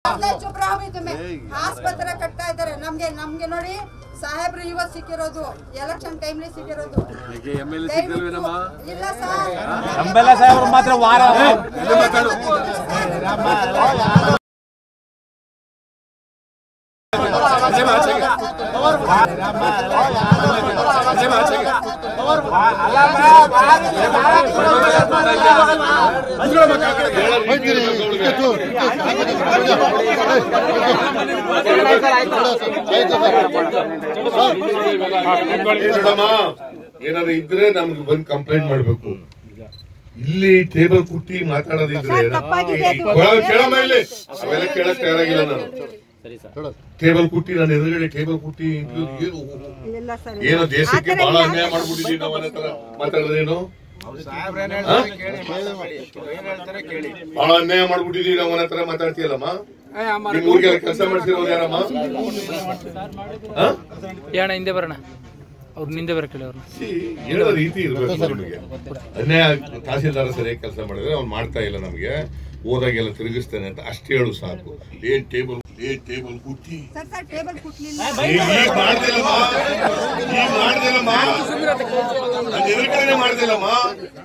ಅಲ್ಲೇ ಚುಪ್ ರಹೋ ಭಿ ತುಮೆ. ಆಸ್ಪತ್ರೆ ಕಟ್ತಾ ಇದ್ದಾರೆ ನಮ್ಗೆ ನಮ್ಗೆ ನೋಡಿ ಸಾಹೇಬ್ರು ಇವತ್ತು ಸಿಕ್ಕಿರೋದು ಎಲೆಕ್ಷನ್ ಟೈಮ್ಲಿ ಸಿಕ್ಕಿರೋದು ದಯವಿಟ್ಟು- ಇಲ್ಲ ಸರ್ ನಮ್ಮೆಲ್ಲ ಸಾಹೇಬರು ಮಾತ್ರ ವಾರ ನೋಡಮ್ಮ, ಏನಾದ್ರು ಇದ್ರೆ ನಮ್ಗೆ ಬಂದ್ ಕಂಪ್ಲೇಂಟ್ ಮಾಡ್ಬೇಕು ಇಲ್ಲಿ ಟೇಬಲ್ ಕುಟ್ಟಿ ಮಾತಾಡೋದಿದ್ರೆ ಸರ್, ತಪ್ಪಾಗಿದೆ ಅದು. ಕೊಡೋದು ಕೇಳಮ್ಮ ಇಲ್ಲಿ ಅವೆಲ್ಲ ಕೇಳಕ್ ತಯಾರಾಗಿಲ್ಲ ನಾನು ಟೇಬಲ್ ಕುಟ್ಟಿ ನಾನು ಎದುರುಗಡೆ ಟೇಬಲ್ ಕುಟ್ಟಿ ಇದು ಏನು ಇಲ್ಲ ಸರ್ ಏನು ದೇಶಕ್ಕೆ ಆ ಥರ ಬಹಳ ಇಲ್ಲ. ಅನ್ಯಾಯ ಮಾಡ್ಬಿಟ್ಟಿದೀವಿ ನಾವು ಅನ್ನೋ ತರ ಮಾತಾಡೋದೇನು ಬಹಳ ಅನ್ಯಾಯ ಮಾಡ್ಬಿಟ್ಟಿದೀವಿ ನಾವು ಅನ್ನೋ ತರ ಮಾತಾಡ್ತೀಯಲ್ಲಮ್ಮ ನಿಮ್ ಊರಿಗೆ ಕೆಲಸ ಮಾಡ್ತಿರೋರು ಯಾರಮ್ಮ ಹಾ? ಏಣ ಹಿಂದೆ ಬರೋಣ ಅವ್ರು ನಿಂದೆ ಬರ ಕೇಳಿ ಅವ್ರನ್ನ See, ಹೇಳೋ ರೀತಿ ಇರ್ಬೇಕು ನಮಗೆ ಅನ್ಯಾಯ ತಹಸೀಲ್ದಾರ ಸರಿಯಾಗಿ ಕೆಲಸ ಮಾಡಿದ್ರೆ ಅವ್ನು ಮಾಡ್ತಾ ಇಲ್ಲ ನಮಗೆ ಹೋದಾಗೆಲ್ಲ ತಿರುಗಿಸ್ತಾನೆ ಅಂತ ಅಷ್ಟೇ ಹೇಳು ಸಾಕು ಏನ್ ಟೇಬಲ್ ಏನ್ ಟೇಬಲ್ ಕುಟ್ಟಿ ಸರ್ ಸರ್ ಟೇಬಲ್ ಕುಟ್ಲಿಲ್ಲ ಈಗ ಈಗ ಮಾಡ್ದಿಲ್ಲಮ್ಮ ಈಗ ಮಾಡ್ದಿಲ್ಲಮ್ಮ ನಾನು ಎದುರುಗಡೆ ಮಾಡ್ದಿಲ್ಲಮ್ಮ